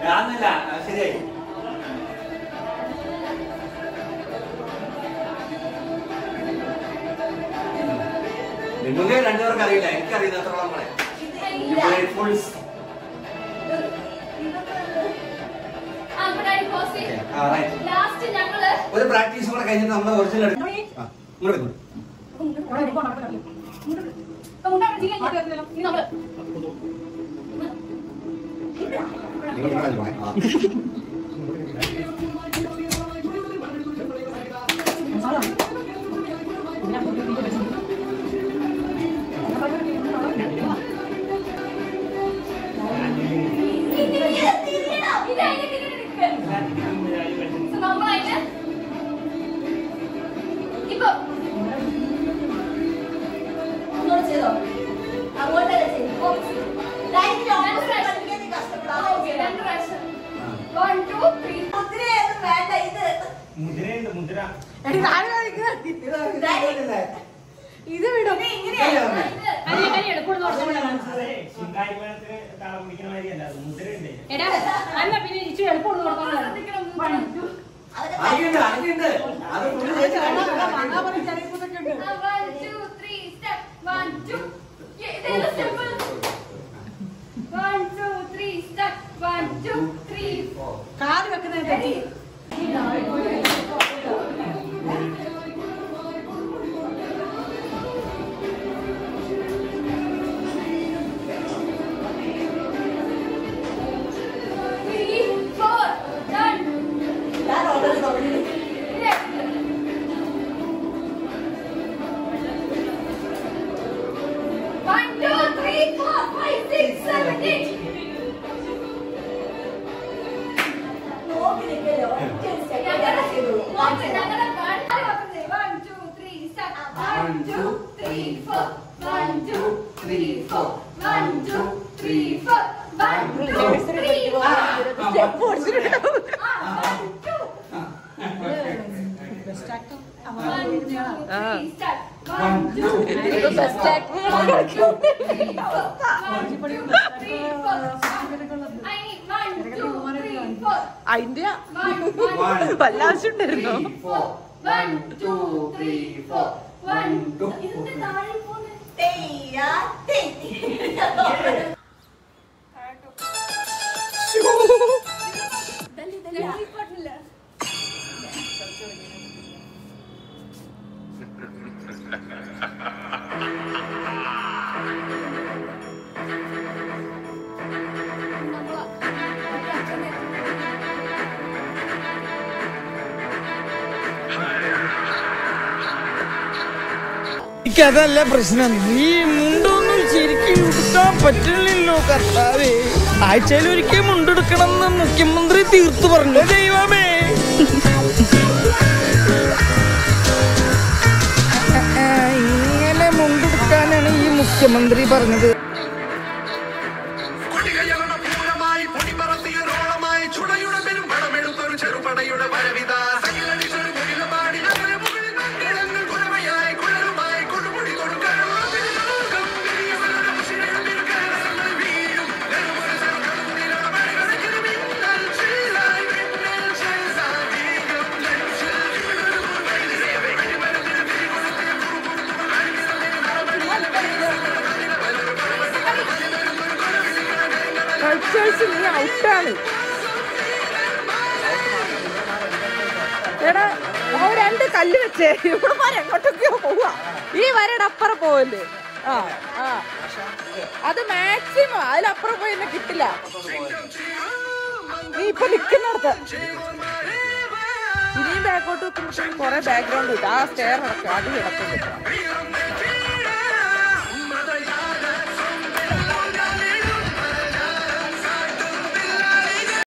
കാണുന്നില്ല ആ, ശരിയായി നിങ്ങൾക്ക് രണ്ടുപേർക്ക് അറിയില്ല എനിക്കറിയില്ല എത്ര നമ്മളെ ഫുൾസ് ലാസ്റ്റ് ഞങ്ങള് ഒരു പ്രാക്ടീസ് കൂടെ കഴിഞ്ഞിട്ട് നമ്മുടെ ഒറിജിനൽ എടുക്കും ആ, ഇങ്ങോട്ട് എടുക്കും ഇങ്ങോട്ട് പോണേ. ആ. നമ്മളായിട്ട് ഇപ്പൊ അങ്ങോട്ട് ചെയ്തോ അങ്ങോട്ടല്ലേ ചെയ്തു ലൈനിൽ ഓപ്പോസിറ്റ് കളിക്കാൻ നീ കഷ്ടപ്പെടാതെ ഓക്കെ രണ്ട് പ്രാവശ്യം ആ. വൺ ടു ത്രീ മുദ്രയൊന്നും വേണ്ട ഇത് മുദ്രയുണ്ട് മുദ്ര ഇത് വിടും നീ ഇങ്ങനെയാ എടാ അല്ല പിന്നെ ഇച്ചിരി എളുപ്പം കൊടുക്കണം ആയിട്ടുണ്ട് ആയിട്ടുണ്ട് അത് ഫുള്ള് ചേച്ചി ആയിട്ടുണ്ട്, ആയിട്ടുണ്ട്. One two three step one two ഇതെല്ലാം simple one two three step one two three കാല് വെക്കുന്നത് ത്രീ ഫോർ ഡൺ ഞാൻ ഓൾറെഡി തുടങ്ങി One, two, three, four, five, six, seven, eight. നോക്കി നിൽക്കല്ലോ ഒറ്റ സ്റ്റെപ്പ് ഞങ്ങളുടെ ചെയ്തു നോക്ക്, ഞങ്ങളുടെ one, one, two, three, step. One, two, three, four. One, two, three, four. One, two, three, four. One, two, three, four. Step ഓടിച്ചിട്ടുണ്ടാവും ആ, one, two. One, two, three, step. One, two, three, four. Best actor One, two, three, four. One, two, three, four. I need one, two, three, four. അതിന്റെ One, one, വല്ല ആവശ്യം ഉണ്ടായിരുന്നോ Three, four. One, two, three, four. One, two, ഇതിന്റെ താഴെ പോകുന്നത് എനിക്കതല്ല പ്രശ്നം ഈ മുണ്ടൊന്നും ശരിക്കും ഉടുക്കാൻ പറ്റില്ലല്ലോ കർത്താവേ ആഴ്ചയിൽ ഒരിക്കൽ മുണ്ടെടുക്കണം എന്ന് മുഖ്യമന്ത്രി തീർത്തു പറഞ്ഞു ദൈവമേ ആ, ഇങ്ങനെ മുണ്ടെടുക്കാനാണ് ഈ മുഖ്യമന്ത്രി പറഞ്ഞത് കൊടികയറണ പൂരമായി പൊടിപറത്തിയ റോളമായി ചുടയുടെ പെരുമ്പടമെടുത്തൊരു ചെറുപടയുടെ വരവിത സകിലടിച്ചൊരു കുയിലപാടി അങ്ങനെ മുകളിൽ കിഴങ്ങൾ കുഴമയായി കുഴലുമായി കൊടുമുടി കൊടുക്കണം കൾച്ചേഴ്സ് നീ ഔട്ടാണ് എടാ ആ രണ്ട് കല്ല് വെച്ചേ ഇവിടെ വരെ എങ്ങോട്ടൊക്കെയോ പോവാ ഈ വരയുടെ അപ്പുറം പോവല്ലേ ആ ആ അത് മാക്സിമം അതിലപ്പുറം പോയി എന്നെ കിട്ടില്ല നീ ഇപ്പൊ നിക്കുന്നിടത്ത് ഇനിയും ബാക്കോട്ട് വെക്കുമ്പോഴത്തേക്കും കുറെ ബാക്ക്ഗ്രൗണ്ട് കിട്ടും ആ സ്റ്റെയർ നടക്കും അത് കിടക്കും